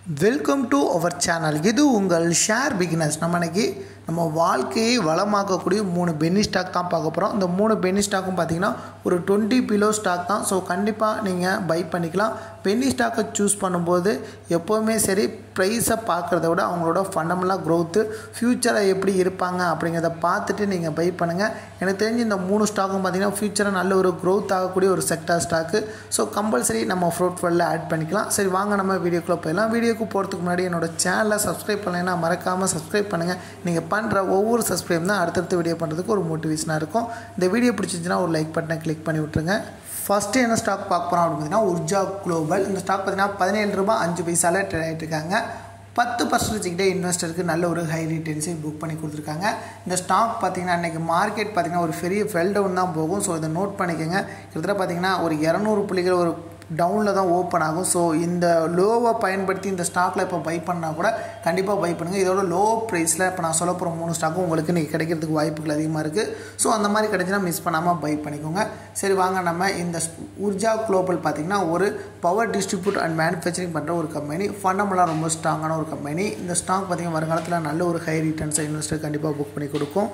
welcome to our channel இது உங்கள் share beginners நம்ம இன்னைக்கு நம்ம வாழ்க்கையை வளமாக்கக்கூடிய மூணு பென்னி ஸ்டாக் தான் பார்க்க போகிறோம் இந்த மூணு பென்னி ஸ்டாக்கும் பார்த்தீங்கன்னா ஒரு டுவெண்ட்டி பிலோ ஸ்டாக் தான் ஸோ கண்டிப்பாக நீங்கள் பை பண்ணிக்கலாம் பென்னி ஸ்டாக்கை சூஸ் பண்ணும்போது எப்போவுமே சரி ப்ரைஸை பார்க்குறத விட அவங்களோட ஃபண்டமெல்லாம் க்ரோத்து ஃப்யூச்சரை எப்படி இருப்பாங்க அப்படிங்கிறத பார்த்துட்டு நீங்கள் பை பண்ணுங்கள் எனக்கு தெரிஞ்சு இந்த மூணு ஸ்டாக்கும் பார்த்தீங்கன்னா ஃப்யூச்சரை நல்ல ஒரு க்ரோத் ஆகக்கூடிய ஒரு செக்டார் ஸ்டாக்கு ஸோ கம்பல்சரி நம்ம ஃப்ரோட் ஃபண்டில் ஆட் பண்ணிக்கலாம் சரி வாங்க நம்ம வீடியோக்குள்ளே போயிடலாம் வீடியோக்கு போகிறதுக்கு முன்னாடி என்னோட சேனலை சப்ஸ்கிரைப் பண்ணலைன்னா மறக்காமல் சப்ஸ்கிரைப் பண்ணுங்கள் நீங்கள் பண்ணுற ஒவ்வொரு சப்ஸ்கிரைப் தான் அடுத்தடுத்த வீடியோ பண்ணுறதுக்கு ஒரு மோட்டிவேஷனாக இருக்கும் இந்த வீடியோ பிடிச்சிருந்துச்சுன்னா ஒரு லைக் பட்டனை கிளிக் பண்ணி விட்ருங்க ஃபஸ்ட்டு என்ன ஸ்டாக் பார்க்க போகிறோம் அப்படின்னு பார்த்தீங்கன்னா உர்ஜா குளோபல் இந்த ஸ்டாக் பார்த்தீங்கன்னா பதினேழு ரூபாய் அஞ்சு பைசாவில் ட்ரேட் ஆகிட்டு இருக்காங்க பத்து பர்சன்டேஜ் கிட்டே இன்வெஸ்டருக்கு நல்ல ஒரு ஹை ரிட்டர்ன்ஸை புக் பண்ணி கொடுத்துருக்காங்க இந்த ஸ்டாக் பார்த்தீங்கன்னா இன்றைக்கி மார்க்கெட் பார்த்தீங்கன்னா ஒரு பெரிய ஃபெல் டவுன் தான் போகும் ஸோ இதை நோட் பண்ணிக்கோங்க கிட்டத்தட்ட பார்த்தீங்கன்னா ஒரு இரநூறு புள்ளிகள் ஒரு டவுனில் தான் ஓப்பன் ஆகும் ஸோ இந்த லோவை பயன்படுத்தி இந்த ஸ்டாக்கில் இப்போ பை பண்ணால் கூட கண்டிப்பாக பை பண்ணுங்கள் இதோட லோ ப்ரைஸில் இப்போ நான் சொல்ல போகிற மூணு ஸ்டாக்கும் உங்களுக்கு இன்றைக்கி கிடைக்கிறதுக்கு வாய்ப்புகள் அதிகமாக இருக்குது ஸோ அந்த மாதிரி கிடைச்சுன்னா மிஸ் பண்ணாமல் பை பண்ணிக்கோங்க சரி வாங்க நம்ம இந்த உர்ஜா குளோபல் பார்த்திங்கன்னா ஒரு பவர் டிஸ்ட்ரிபியூட் அண்ட் மேனுஃபேக்சரிங் பண்ணுற ஒரு கம்பெனி ஃபண்டமெல்லாம் ரொம்ப ஸ்ட்ராங்கான ஒரு கம்பெனி இந்த ஸ்டாக் பார்த்திங்கன்னா வருங்காலத்தில் நல்ல ஒரு ஹை ரிட்டர்ன்ஸை இன்வெஸ்டர் கண்டிப்பாக புக் பண்ணி கொடுக்கும்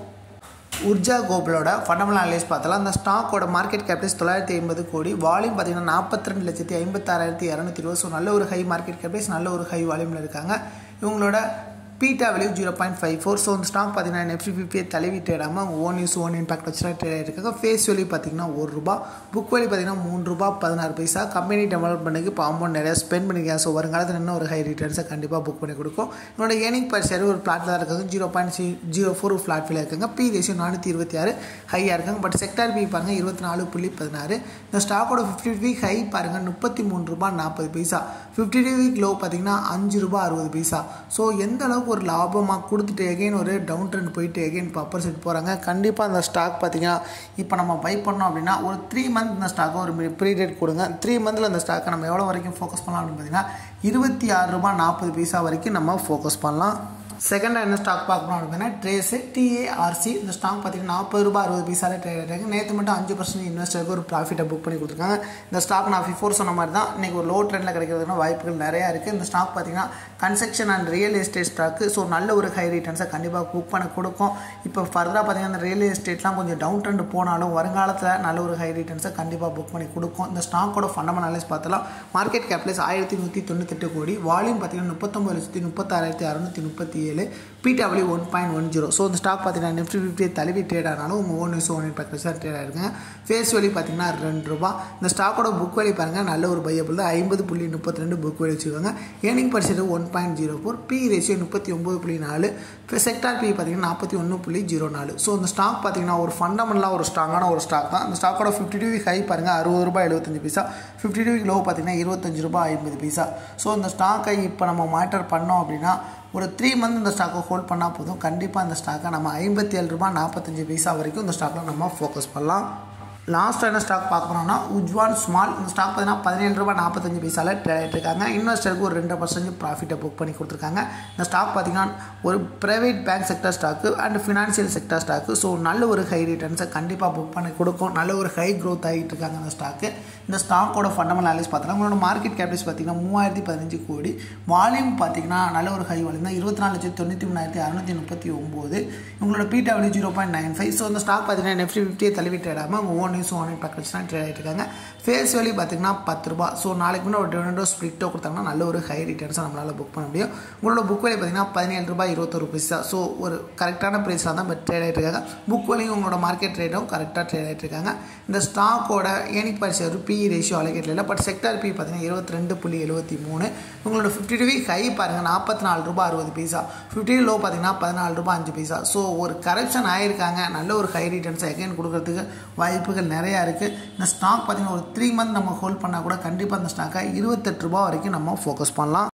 உர்ஜா கோபலோட ஃபண்டமெண்டல் அனலைஸ் பார்த்தலாம் அந்த ஸ்டாக்கோட மார்க்கெட் கேபிட்டல்ஸ் தொள்ளாயிரத்தி ஐம்பது கோடி வால்யூம் பார்த்தீங்கன்னா நாற்பத்தி ரெண்டு லட்சத்தி ஐம்பத்தாறாயிரத்தி இரநூத்தி இருபது ஸோ நல்ல ஒரு ஹை மார்க்கெட் கேபிட்டல்ஸ் நல்ல ஒரு ஹை வால்யூமில் இருக்காங்க இவங்களோட beta value zero point five four so இந்த ஸ்டாக் பார்த்தீங்கன்னா நெஃப்டி ஃபிஃப்டியை தழுவி ட்ரேடாமல் ஓன் யூஸ் ஓன் இம்பாக்ட் வச்சு ட்ரேட் ஆகிருக்காங்க ஃபேஸ் வேல்யூ பார்த்தீங்கன்னா ஒரு ரூபா புக் வேல்யூ பார்த்தீங்கன்னா மூணு ரூபா பதினாறு பைசா கம்பெனி டெவலப்மெண்ட்டுக்கு இப்போ அமௌண்ட் நிறையா ஸ்பெண்ட் பண்ணிருக்காங்க ஸோ வருங்காலத்தில் இன்னும் ஒரு ஹை ரிட்டர்ன்ஸை கண்டிப்பாக புக் பண்ணி கொடுக்கும் என்னோட ஏர்னிங் பர் ஷேர் ஒரு பிளாட்டில் தான் இருக்காங்க zero point C zero four flat feel இருக்காங்க பி ரேஷியோ நானூற்றி இருபத்தி ஆறு ஹையாக இருக்காங்க பட் செக்டார் பி பாருங்கள் இருபத்தி நாலு புள்ளி பதினாறு இந்த ஸ்டாக்கோட ஃபிஃப்டி வீக் ஹை பாருங்கள் முப்பத்தி மூணு ரூபா நாற்பது பைசா ஃபிஃப்டி டே வீக் லோ பார்த்தீங்கன்னா அஞ்சு ரூபா அறுபது பைசா ஸோ எந்த அளவுக்கு ஒரு லாபமாக கொடுத்துட்டு எகைன் ஒரு டவுன் ட்ரெண்ட் போயிட்டு எகைன் இப்போ அப்பர் சைட் போகிறாங்க கண்டிப்பாக அந்த ஸ்டாக் பார்த்தீங்கன்னா இப்போ நம்ம பை பண்ணோம் அப்படின்னா ஒரு த்ரீ மந்த் இந்த ஸ்டாக்கை ஒரு ப்ரீடேட் கொடுங்க த்ரீ மந்தில் அந்த ஸ்டாக்கை நம்ம எவ்வளோ வரைக்கும் ஃபோக்கஸ் பண்ணலாம் அப்படின்னு பார்த்தீங்கன்னா இருபத்தி ஆறு ரூபா நாற்பது பைசா வரைக்கும் நம்ம ஃபோக்கஸ் பண்ணலாம் செகண்டாக என்ன ஸ்டாக் பார்க்கணும் அப்படின்னா ட்ரேஸு டிஏஆர்சி இந்த ஸ்டாக் பார்த்தீங்கன்னா நாற்பது ரூபா அறுபது பைசாவில் ட்ரேட் ஆகிட்டாங்க நேற்று மட்டும் அஞ்சு பர்சன்ட் இன்வெஸ்டருக்கு ஒரு ப்ராஃபிட்டை புக் பண்ணி கொடுத்துருக்காங்க இந்த ஸ்டாக் நான் ஃபிஃபோர் சொன்ன மாதிரி தான் இன்றைக்கி ஒரு லோ ட்ரெண்டில் கிடைக்கிறதுக்கான வாய்ப்புகள் நிறையா இருக்குது இந்த ஸ்டாக் பார்த்தீங்கன்னா construction and real estate stock so நல்ல ஒரு ஹை ரிட்டர்ன்ஸை கண்டிப்பாக புக் பண்ண கொடுக்கும் இப்போ ஃபர்தராக பார்த்தீங்கன்னா இந்த ரியல் எஸ்டேட்லாம் கொஞ்சம் டவுன் ட்ரெண்ட் போனாலும் வருங்காலத்தில் நல்ல ஒரு ஹை ரிட்டர்ன்ஸை கண்டிப்பாக புக் பண்ணி கொடுக்கும் இந்த ஸ்டாக்கோட ஃபண்டமெண்டல் அனலைஸ் பார்த்தலாம் மார்க்கெட் கேபிட்டல்ஸ் ஆயிரத்தி நூற்றி தொண்ணூத்தெட்டு கோடி வால்யூம் பார்த்தீங்கன்னா முப்பத்தொம்பது லட்சத்தி முப்பத்தாறாயிரத்தி அறுநூற்றி முப்பத்தி ஏழு PW one point one zero so இந்த ஸ்டாக் பார்த்தீங்கன்னா நிஃப்டி ஃபிஃப்டி தழுவி ட்ரேட் ஆனாலும் உங்கள் ஓன் நியூஸ் ஓன் இம்பாக்ட் தான் ட்ரேட் ஆயிருக்குங்க ஃபேஸ் வேல்யூ பார்த்தீங்கன்னா ரெண்டு ரூபா இந்த ஸ்டாக்கோட புக் வேல்யூ பாருங்கள் நல்ல ஒரு பையபிள் தான் ஐம்பது புள்ளி முப்பத்தி ரெண்டு புக் வேல்யூ வச்சுருக்காங்க earning percent one point zero four P ratio முப்பத்தி ஒம்பது புள்ளி நாலு செக்டார் பி பார்த்தீங்கன்னா நாற்பத்தி ஒன்று புள்ளி ஜீரோ நாலு ஸோ இந்த ஸ்டாக் பார்த்தீங்கன்னா ஒரு ஃபண்டமெண்டலாக ஒரு ஸ்ட்ராங்கான ஒரு ஸ்டாக் தான் இந்த ஸ்டாக்கோட ஃபிஃப்டி டூ வீக் ஹை பாருங்கள் அறுபது ரூபாய் எழுபத்தஞ்சு பைசா ஃபிஃப்டி டூ வீக் லோ பார்த்தீங்கன்னா இருபத்தஞ்சு ரூபாய் ஐம்பது பைசா ஸோ இந்த ஸ்டாக்கை இப்போ நம்ம மாட்டர் பண்ணோம் அப்படின்னா ஒரு த்ரீ மந்த் இந்த ஸ்டாக்கை ஹோல்ட் பண்ணால் போதும் கண்டிப்பாக இந்த ஸ்டாக்கை நம்ம ஐம்பத்தி ஏழு ரூபா நாற்பத்தஞ்சு பைசா வரைக்கும் இந்த ஸ்டாக்கில் நம்ம ஃபோக்கஸ் பண்ணலாம் லாஸ்ட் என்ன ஸ்டாக் பார்க்குறோம்னா உஜ்வான் ஸ்மால் இந்த ஸ்டாக் பார்த்தீங்கன்னா பதினேழு ரூபா நாற்பத்தஞ்சு பைசாவில் ட்ரேட் ஆகிட்டு இருக்காங்க இன்வெஸ்டருக்கு ஒரு ரெண்டு பர்சன்ட் ப்ராஃபிட்டை புக் பண்ணி கொடுத்துருக்காங்க இந்த ஸ்டாக் பார்த்தீங்கன்னா ஒரு private bank sector stock and financial sector stock so நல்ல ஒரு ஹை ரிட்டர்ன்ஸை கண்டிப்பாக புக் பண்ணி கொடுக்கும் நல்ல ஒரு ஹை க்ரோத் ஆகிட்டு இருக்காங்க இந்த ஸ்டாக்கு இந்த ஸ்டாக்கோட ஃபண்டமெண்டல் அனலைஸ் பார்த்தோம்னா உங்களோட மார்க்கெட் கேபிட்டல்ஸ் பார்த்தீங்கன்னா மூவாயிரத்தி பதினஞ்சு கோடி வால்யூம் பார்த்தீங்கன்னா நல்ல ஒரு ஹை வால்யூம் தான் இருபத்தி நாலு லட்சத்தி தொண்ணூற்றி மூணாயிரத்தி அறுநூற்றி முப்பத்தி ஒம்பது உங்களோட PW zero point nine five so இந்த ஸ்டாக் பார்த்தீங்கன்னா நெஃப்டி ஃபிஃப்டியை தழுவி ட்ரேடாமல் உங்கள் ஓன் நியூஸ் ஓன் பேக்கேஜ் தான் ட்ரேட் ஆகிட்டு இருக்காங்க ஃபேஸ் வேல்யூ பார்த்தீங்கன்னா பத்து ரூபா ஸோ நாளைக்கு முன்னாடி ஒரு டிவிடெண்டோ ஸ்ப்ளிட்டோ கொடுத்தாங்கன்னா நல்ல ஒரு ஹை ரிட்டர்ன்ஸை நம்மளால் புக் பண்ண முடியும் உங்களோட புக் வேல்யூ பார்த்தீங்கன்னா பதினேழு ரூபாய் இருபத்தொரு பைசா ஸோ ஒரு கரெக்டான ப்ரைஸில் தான் ட்ரேட் ஆகிட்டு இருக்காங்க புக் வேல்யூ உங்களோட மார்க்கெட் ரேட்டும் கரெக்டாக ட்ரேட் ஆகிட்டு இருக்காங்க இந்த ஸ்டாக்கோட earning per share P ratio அலகேட்டில் இல்லை பட் செக்டார் பி பார்த்தீங்கன்னா இருபத்தி ரெண்டு புள்ளி எழுபத்தி மூணு உங்களோட ஃபிஃப்டி டூ வீக் ஹை பாருங்கள் நாற்பத்தி நாலு ரூபா அறுபது பைசா ஃபிஃப்டி லோ பார்த்தீங்கன்னா பதினாலு ரூபா அஞ்சு பைசா ஸோ ஒரு கரெக்ஷன் ஆகிருக்காங்க நல்ல ஒரு ஹை ரிட்டர்ன்ஸை எகைன் கொடுக்கறதுக்கு வாய்ப்புகள் நிறையா இருக்குது இந்த ஸ்டாக் பார்த்தீங்கன்னா ஒரு த்ரீ மந்த் நம்ம ஹோல்ட் பண்ணால் கூட கண்டிப்பாக அந்த ஸ்டாக்கை இருபத்தெட்டு ரூபா வரைக்கும் நம்ம ஃபோக்கஸ் பண்ணலாம்